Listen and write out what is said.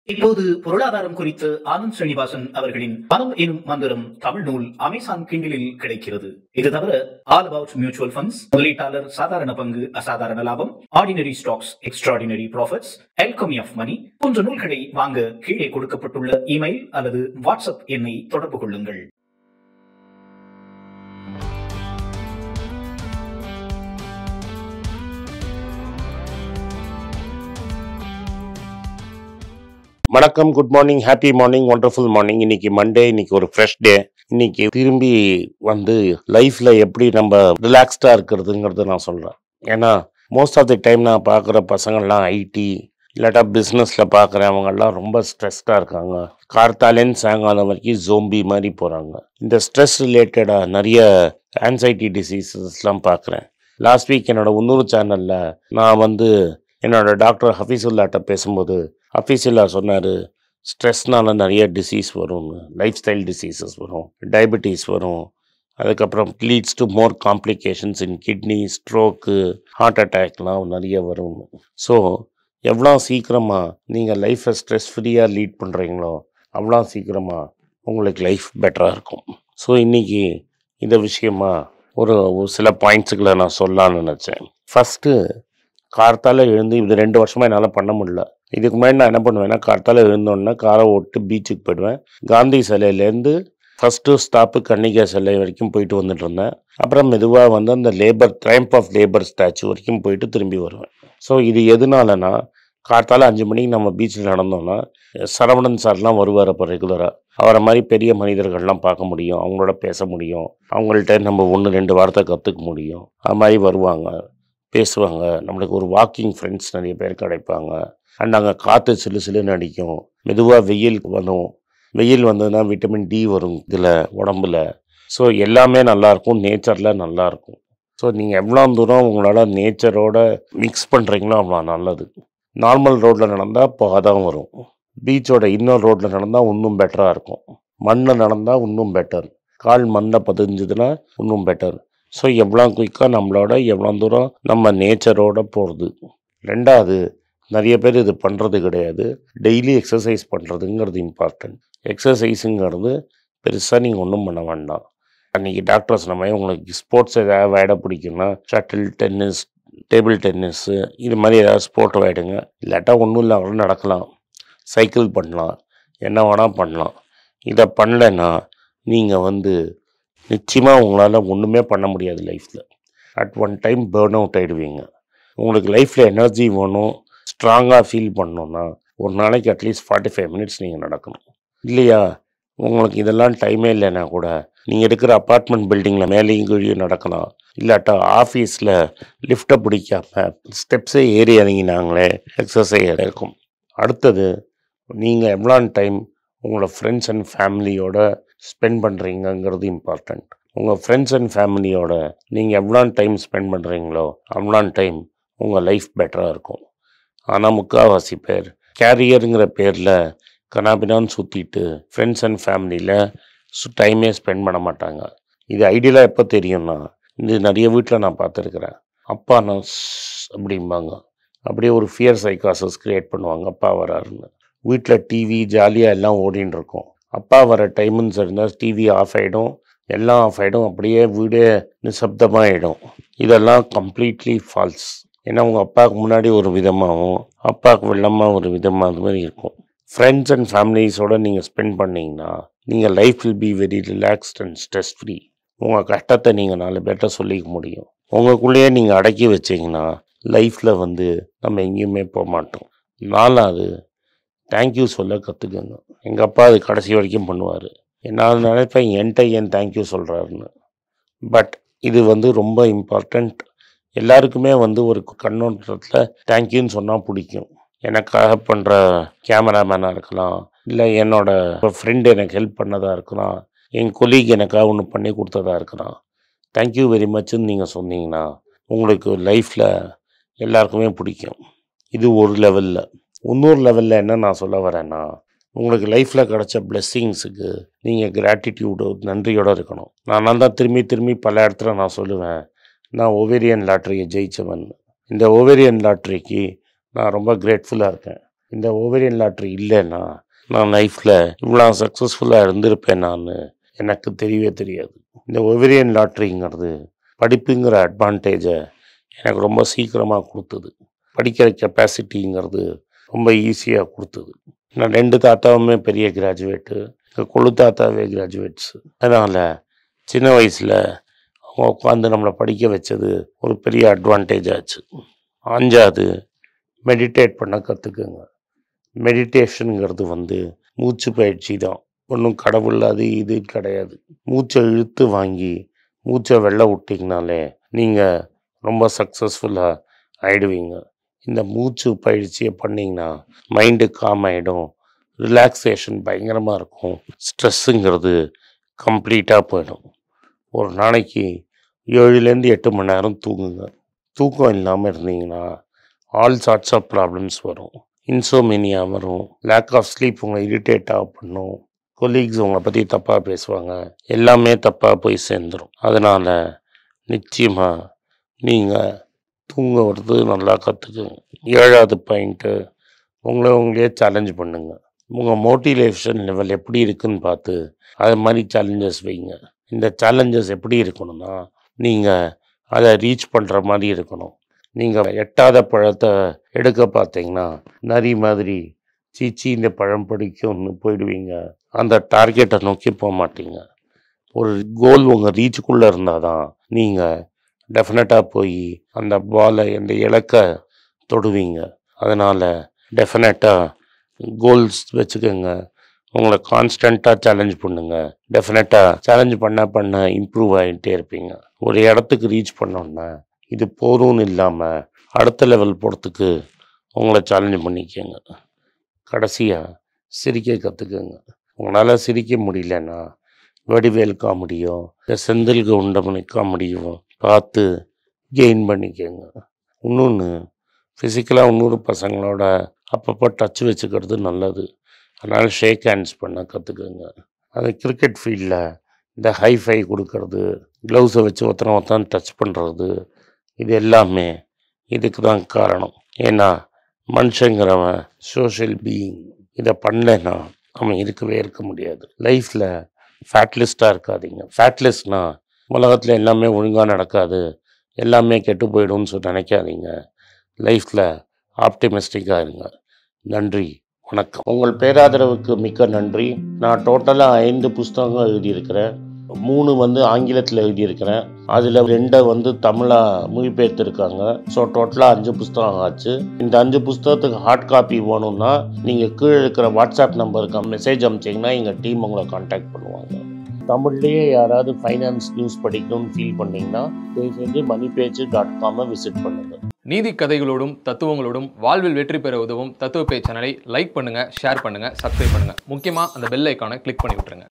இப்போது பொருளாதாரம் குறித்து ஆனந்த் ஸ்ரீனிவாசன் அவர்களின் பணம் எனும் மந்திரம் தமிழ் நூல் அமேசான் கிண்டிலில் கிடைக்கிறது இது தவிர ஆல் அபவுட் மியூச்சுவல் ஃபண்ட்ஸ் முதலீட்டாளர் சாதாரண பங்கு அசாதாரண லாபம் ordinary stocks extraordinary profits alchemy of money போன்ற நூல்களை வாங்க கீழே கொடுக்கப்பட்டுள்ள இமெயில் அல்லது வாட்ஸ்அப் எண்ணை தொடர்பு கொள்ளுங்கள் வணக்கம் good morning happy morning wonderful morning இன்னைக்கு மண்டே இன்னைக்கு ஒரு ஃப்ரெஷ் டே இன்னைக்கு திரும்பி வந்து லைஃப்ல எப்படி நம்ம ரிலாக்ஸ்டா இருக்கிறதுங்கிறது நான் சொல்றேன் ஏன்னா மோஸ்ட் ஆஃப் தி டைம் நான் பார்க்குற பசங்கள்லாம் ஐடி இல்லாட்டா பிஸ்னஸில் பார்க்குறவங்கெல்லாம் ரொம்ப ஸ்ட்ரெஸ்டாக இருக்காங்க கார்த்தாலேன்னு சாயங்காலம் வரைக்கும் ஜோம்பி மாதிரி போகிறாங்க இந்த ஸ்ட்ரெஸ் ரிலேட்டடாக நிறைய ஆன்சைட்டி டிசீசஸ்லாம் பார்க்குறேன் லாஸ்ட் வீக் என்னோட இன்னொரு சேனலில் நான் வந்து என்னோட டாக்டர் ஹஃபீஸுல்லாட்ட பேசும்போது ஹஃபீஸுல்லா சொன்னார் ஸ்ட்ரெஸ்னால நிறைய டிசீஸ் வரும்னு லைஃப் ஸ்டைல் டிசீசஸ் வரும் டயபெட்டிஸ் வரும் அதுக்கப்புறம் leads to more complications in kidney stroke heart அட்டாக்லாம் நிறைய வரும் ஸோ எவ்வளோ சீக்கிரமாக நீங்கள் லைஃப்பை ஸ்ட்ரெஸ் ஃப்ரீயாக லீட் பண்ணுறீங்களோ அவ்வளோ சீக்கிரமாக உங்களுக்கு லைஃப் பெட்டராக இருக்கும் ஸோ இன்றைக்கி இந்த விஷயமா ஒரு ஒரு சில பாயிண்ட்ஸுகளை நான் சொல்லலாம்னு நினச்சேன் ஃபஸ்ட்டு கார்த்தால எழுந்து இது ரெண்டு வருஷமாக என்னால் பண்ண முடியல இதுக்கு முன்னாடி நான் என்ன பண்ணுவேன்னா கார்த்தால எழுந்தோடனே காரை ஓட்டு பீச்சுக்கு போயிடுவேன் காந்தி சிலையிலேருந்து ஃபஸ்ட்டு ஸ்டாப்பு கன்னிகா சிலை வரைக்கும் போயிட்டு வந்துட்டு இருந்தேன் அப்புறம் மெதுவாக வந்து அந்த labour triumph of labour statue வரைக்கும் போயிட்டு திரும்பி வருவேன் ஸோ இது எதனாலனா கார்த்தால அஞ்சு மணிக்கு நம்ம பீச்சில் நடந்தோம்னா சரவணன் சார்லாம் வருவார் அப்போ ரெகுலராக அவரை மாதிரி பெரிய மனிதர்கள்லாம் பார்க்க முடியும் அவங்களோட பேச முடியும் அவங்கள்ட்ட நம்ம ஒன்று ரெண்டு வார்த்தை கற்றுக்க முடியும் அது மாதிரி வருவாங்க பேசுவாங்க நம்மளுக்கு ஒரு வாக்கிங் ஃப்ரெண்ட்ஸ் நிறைய பேர் கிடைப்பாங்க அண்ட் அங்கே காற்று சிலு சிலுன்னு அடிக்கும் மெதுவாக வெயில் வரும் வெயில் வந்ததுன்னா விட்டமின் டி வரும் இதில் உடம்புல ஸோ எல்லாமே நல்லாயிருக்கும் நேச்சரில் நல்லாயிருக்கும் ஸோ நீங்கள் எவ்வளோ தூரம் உங்களால் நேச்சரோட மிக்ஸ் பண்ணுறீங்களோ அவ்வளோ நல்லது நார்மல் ரோட்டில் நடந்தால் பாதம் வரும் பீச்சோட இன்னொரு ரோட்டில் நடந்தால் இன்னும் பெட்டராக இருக்கும் மண்ணில் நடந்தால் இன்னும் பெட்டர் கால் மண்ணில் பதிஞ்சுதுன்னா இன்னும் பெட்டர் ஸோ எவ்வளோ குயிக்காக நம்மளோட எவ்வளோ தூரம் நம்ம நேச்சரோட போகிறது ரெண்டாவது நிறைய பேர் இது பண்ணுறது கிடையாது டெய்லி எக்ஸசைஸ் பண்ணுறதுங்கிறது இம்பார்ட்டன்ட் எக்ஸசைஸுங்கிறது பெருசாக நீங்கள் ஒன்றும் பண்ண வேண்டாம் அன்றைக்கி டாக்டர் சொன்ன மாதிரி உங்களுக்கு ஸ்போர்ட்ஸ் ஏதாவது விளையாட பிடிக்குன்னா ஷட்டில் டென்னிஸ் டேபிள் டென்னிஸ்ஸு இது மாதிரி ஏதாவது ஸ்போர்ட் விளையாடுங்க இல்லாட்டா ஒன்றும் இல்லை கூட நடக்கலாம் சைக்கிள் பண்ணலாம் என்ன வேணால் பண்ணலாம் இதை பண்ணலைன்னா நீங்கள் வந்து நிச்சயமாக உங்களால் ஒன்றுமே பண்ண முடியாது லைஃப்பில் at one time burn out ஆகிடுவீங்க உங்களுக்கு லைஃப்பில் எனர்ஜி வேணும் ஸ்ட்ராங்காக ஃபீல் பண்ணணுன்னா ஒரு நாளைக்கு அட்லீஸ்ட் ஃபார்ட்டி ஃபைவ் மினிட்ஸ் நீங்கள் நடக்கணும் இல்லையா உங்களுக்கு இதெல்லாம் டைமே இல்லைன்னா கூட நீங்கள் இருக்கிற அப்பார்ட்மெண்ட் பில்டிங்கில் மேலேயும் கீழேயும் நடக்கலாம் இல்லாட்டா ஆஃபீஸில் லிஃப்ட்டை பிடிக்காம ஸ்டெப்ஸே ஏறி இறங்கினாங்களே எக்ஸசைஸ் இருக்கும் அடுத்தது நீங்கள் எவ்வளோ டைம் உங்களோட ஃப்ரெண்ட்ஸ் அண்ட் ஃபேமிலியோட ஸ்பெண்ட் பண்ணுறீங்கங்கிறது இம்பார்ட்டண்ட் உங்கள் ஃப்ரெண்ட்ஸ் அண்ட் ஃபேமிலியோட நீங்கள் எவ்வளோ டைம் ஸ்பெண்ட் பண்ணுறீங்களோ அவ்வளோ டைம் உங்கள் லைஃப் பெட்டராக இருக்கும் ஆனால் முக்கால்வாசி பேர் கேரியருங்கிற பேரில் கனாபினான்னு சுற்றிட்டு ஃப்ரெண்ட்ஸ் அண்ட் ஃபேமிலியில் டைமே ஸ்பெண்ட் பண்ண மாட்டாங்க இது ஐடியலாக எப்போ தெரியும்னா இது நிறைய வீட்டில் நான் பார்த்துருக்குறேன் அப்பா நான் ஸ் அப்படிம்பாங்க அப்படியே ஒரு ஃபியர் சைக்காசஸ் க்ரியேட் பண்ணுவாங்க அப்பா வராருன்னு வீட்டில் டிவி ஜாலியாக எல்லாம் ஓடின்னு இருக்கும் அப்பா வர டைமுன்னு இருந்தால் டிவி ஆஃப் ஆகிடும் எல்லாம் ஆஃப் ஆகிடும் அப்படியே வீடே நிசப்தமாகிடும் இதெல்லாம் கம்ப்ளீட்லி ஃபால்ஸ் ஏன்னா உங்கள் அப்பாவுக்கு முன்னாடி ஒரு விதமாகவும் அப்பாவுக்கு வெள்ளமாக ஒரு விதமாக அது மாதிரி இருக்கும் ஃப்ரெண்ட்ஸ் அண்ட் ஃபேமிலிஸோட நீங்கள் ஸ்பெண்ட் பண்ணீங்கன்னா நீங்கள் life will be very relaxed and stress free உங்கள் கஷ்டத்தை நீங்கள் நாலு பேர்கிட்ட சொல்லிக்க முடியும் உங்களுக்குள்ளேயே நீங்கள் அடக்கி வச்சிங்கன்னா லைஃப்பில் வந்து நம்ம எங்கேயுமே போக மாட்டோம் நாலாவது தேங்க்யூ சொல்ல கற்றுக்கங்க எங்கள் அப்பா அது கடைசி வரைக்கும் பண்ணுவார் நான் நினைப்பேன் என்கிட்ட ஏன் தேங்க்யூ சொல்கிறாருன்னு பட் இது வந்து ரொம்ப இம்பார்ட்டண்ட் எல்லாருக்குமே வந்து ஒரு கண்ணோட்டத்தில் தேங்க்யூன்னு சொன்னால் பிடிக்கும் எனக்காக பண்ணுற கேமராமேனாக இருக்கலாம் இல்லை என்னோட ஃப்ரெண்டு எனக்கு ஹெல்ப் பண்ணதாக இருக்கலாம் என் கொலீக் எனக்காக ஒன்று பண்ணி கொடுத்ததா இருக்கலாம் தேங்க்யூ வெரி மச்னு நீங்கள் சொன்னீங்கன்னா உங்களுக்கு லைஃப்பில் எல்லாருக்குமே பிடிக்கும் இது ஒரு லெவலில் இன்னொரு லெவலில் என்ன நான் சொல்ல வரேன்னா உங்களுக்கு லைஃப்பில் கிடைச்ச பிளெஸ்ஸிங்ஸுக்கு நீங்கள் கிராட்டிடியூடு நன்றியோடு இருக்கணும் நான் தான் திரும்பி திரும்பி பல இடத்துல நான் சொல்லுவேன் நான் ஓவேரியன் லாட்ரியை ஜெயிச்சவன் இந்த ஓவேரியன் லாட்ரிக்கு நான் ரொம்ப கிரேட்ஃபுல்லாக இருக்கேன் இந்த ஓவேரியன் லாட்ரி இல்லைன்னா நான் லைஃப்பில் இவ்வளோ சக்ஸஸ்ஃபுல்லாக இருந்திருப்பேன் நான் எனக்கு தெரியவே தெரியாது இந்த ஓவேரியன் லாட்ரிங்கிறது படிப்புங்கிற அட்வான்டேஜை எனக்கு ரொம்ப சீக்கிரமாக கொடுத்தது படிக்கிற கெப்பாசிட்டிங்கிறது ரொம்ப ஈஸியாக கொடுத்தது நான் ரெண்டு தாத்தாவுமே பெரிய கிராஜுவேட்டு எங்கள் கொழு தாத்தாவே கிராஜுவேட்ஸு அதனால் சின்ன வயசில் அவங்க உட்காந்து நம்மளை படிக்க வச்சது ஒரு பெரிய அட்வான்டேஜ் ஆச்சு அஞ்சாவது மெடிடேட் பண்ண கற்றுக்குங்க மெடிடேஷனுங்கிறது வந்து மூச்சு பயிற்சி தான் ஒன்றும் கடவுள் அது இது கிடையாது மூச்சை இழுத்து வாங்கி மூச்சை வெளில விட்டிங்கனாலே நீங்கள் ரொம்ப சக்ஸஸ்ஃபுல்லாக ஆயிடுவீங்க இந்த மூச்சு பயிற்சியை பண்ணிங்கன்னா மைண்டு காம் ஆகிடும் ரிலாக்ஸேஷன் பயங்கரமாக இருக்கும் ஸ்ட்ரெஸ்ஸுங்கிறது கம்ப்ளீட்டாக போயிடும் ஒரு நாளைக்கு ஏழுலேருந்து எட்டு மணி நேரம் தூங்குங்க தூக்கம் இல்லாமல் இருந்தீங்கன்னா ஆல் சார்ட்ஸ் ஆஃப் ப்ராப்ளம்ஸ் வரும் இன்சோமினியா வரும் லேக் ஆஃப் ஸ்லீப் உங்களை இரிட்டேட்டாக பண்ணும் கொலீக்ஸ் உங்களை பற்றி தப்பாக பேசுவாங்க எல்லாமே தப்பாக போய் சேர்ந்துடும் அதனால் நிச்சயமாக நீங்கள் தூங்க வர்றது நல்லா கற்றுக்குங்க ஏழாவது பாயிண்ட்டு உங்களை உங்களே சேலஞ்ச் பண்ணுங்க உங்கள் மோட்டிவேஷன் லெவல் எப்படி இருக்குன்னு பார்த்து அது மாதிரி சேலஞ்சஸ் வைங்க இந்த சேலஞ்சஸ் எப்படி இருக்கணும்னா நீங்கள் அதை ரீச் பண்ணுற மாதிரி இருக்கணும் நீங்கள் எட்டாத பழத்தை எடுக்க பார்த்தீங்கன்னா நரி மாதிரி சீச்சி இந்த பழம் பிடிக்கும்னு போயிடுவீங்க அந்த டார்கெட்டை நோக்கி போக மாட்டீங்க ஒரு கோல் உங்கள் ரீச்சுக்குள்ளே இருந்தால் தான் நீங்கள் டெஃபினட்டாக போய் அந்த பாலை அந்த இலக்கை தொடுவீங்க அதனால் டெஃபினட்டாக கோல்ஸ் வச்சுக்கோங்க உங்களை கான்ஸ்டண்ட்டாக சேலஞ்ச் பண்ணுங்க டெஃபினட்டாக சேலஞ்ச் பண்ண பண்ண இம்ப்ரூவ் ஆகிட்டே இருப்பீங்க ஒரு இடத்துக்கு ரீச் பண்ணோன்னா இது போதும்னு இல்லாமல் அடுத்த லெவல் போகிறதுக்கு உங்களை சேலஞ்ச் பண்ணிக்கோங்க கடைசியாக சிரிக்க கற்றுக்குங்க உங்களால் சிரிக்க முடியலன்னா வடிவேல் காமெடியோ இல்லை செந்தில் கவுண்டமணி காமெடியோ பார்த்து கெயின் பண்ணிக்கோங்க இன்னொன்று ஃபிசிக்கலாக இன்னொரு பசங்களோட அப்பப்போ டச் வச்சுக்கிறது நல்லது அதனால் ஷேக் ஹேண்ட்ஸ் பண்ண கற்றுக்குங்க அது கிரிக்கெட் ஃபீல்டில் இந்த ஹைஃபை கொடுக்கறது க்ளவுஸை வச்சு ஒருத்தனை ஒருத்தன் டச் பண்ணுறது இது எல்லாமே இதுக்கு தான் காரணம் ஏன்னா மனுஷங்கிறவன் சோஷியல் பீயிங் இதை பண்ணலைன்னா அவன் இருக்கவே இருக்க முடியாது லைஃப்பில் ஃபேட்லிஸ்ட்டாக இருக்காதீங்க ஃபேட்லிஸ்ட்னா உலகத்தில் எல்லாமே ஒழுங்காக நடக்காது எல்லாமே கெட்டு போயிடும்னு சொல்லி நினைக்காதீங்க லைஃப்பில் ஆப்டிமிஸ்டிக்காக இருங்க நன்றி வணக்கம் உங்கள் பேராதரவுக்கு மிக்க நன்றி நான் டோட்டலாக ஐந்து புஸ்தகங்கள் எழுதியிருக்கிறேன் மூணு வந்து ஆங்கிலத்தில் எழுதியிருக்கிறேன் அதில் ரெண்டை வந்து தமிழாக மொழிபெயர்த்திருக்காங்க ஸோ டோட்டலாக அஞ்சு புஸ்தகம் ஆச்சு இந்த அஞ்சு புஸ்தகத்துக்கு ஹார்ட் காப்பி வேணும்னா நீங்கள் கீழே இருக்கிற வாட்ஸ்அப் நம்பருக்கு மெசேஜ் அனுப்பிச்சிங்கன்னா எங்கள் டீம் உங்களை காண்டாக்ட் பண்ணுவாங்க தமிழ்லேயே யாராவது ஃபைனான்ஸ் நியூஸ் படிக்கணும்னு ஃபீல் பண்ணீங்கன்னா தயவு செஞ்சு மணி பேஜ் டாட் காமை விசிட் பண்ணுங்கள் நீதி கதைகளோடும் தத்துவங்களோடும் வாழ்வில் வெற்றி பெற உதவும் தத்துவ பேச்சு சேனலை லைக் பண்ணுங்க ஷேர் பண்ணுங்க சப்ஸ்கிரைப் பண்ணுங்க முக்கியமா அந்த பெல் ஐக்கானை கிளிக் பண்ணி விட்டுருங்க